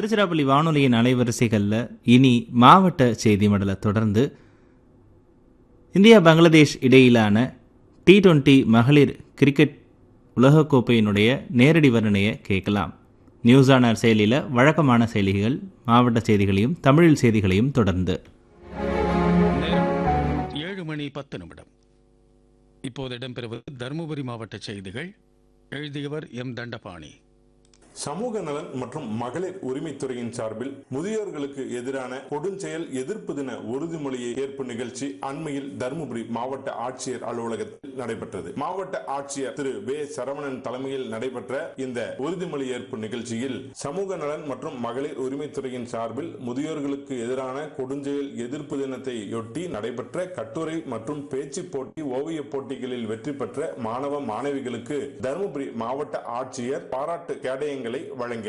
திருச்சிராப்பள்ளி வானொலியின் அலைவரிசைகளில் இனி மாவட்ட செய்தி மடலை தொடர்ந்து இந்தியா பங்களாதேஷ் இடையிலான டி டுவெண்ட்டி மகளிர் கிரிக்கெட் உலகக்கோப்பையினுடைய நேரடி வர்ணனையை கேட்கலாம் நியூஸ் ஆனர் செயலியில் வழக்கமான செய்திகள் மாவட்ட செய்திகளையும் தமிழில் செய்திகளையும் தொடர்ந்து நேரம் ஏழு மணி பத்து நிமிடம் இப்போது இடம்பெறுவது தருமபுரி மாவட்ட செய்திகள் எழுதியவர் எம் தண்டபாணி சமூக நலன் மற்றும் மகளிர் உரிமைத்துறையின் சார்பில் முதியோர்களுக்கு எதிரான கொடுஞ்செயல் எதிர்ப்பு தின உறுதிமொழியை ஏற்பு நிகழ்ச்சி அண்மையில் தருமபுரி மாவட்ட ஆட்சியர் அலுவலகத்தில் நடைபெற்றது மாவட்ட ஆட்சியர் திரு வே சரவணன் தலைமையில் நடைபெற்ற இந்த உறுதிமொழி ஏற்பு நிகழ்ச்சியில் சமூக நலன் மற்றும் மகளிர் உரிமைத்துறையின் சார்பில் முதியோர்களுக்கு எதிரான கொடுஞ்செயல் எதிர்ப்பு தினத்தையொட்டி நடைபெற்ற கட்டுரை மற்றும் பேச்சு போட்டி ஓவிய போட்டிகளில் வெற்றி பெற்ற மாணவ மாணவிகளுக்கு தருமபுரி மாவட்ட ஆட்சியர் பாராட்டு கேடயங்களை வழங்கினார்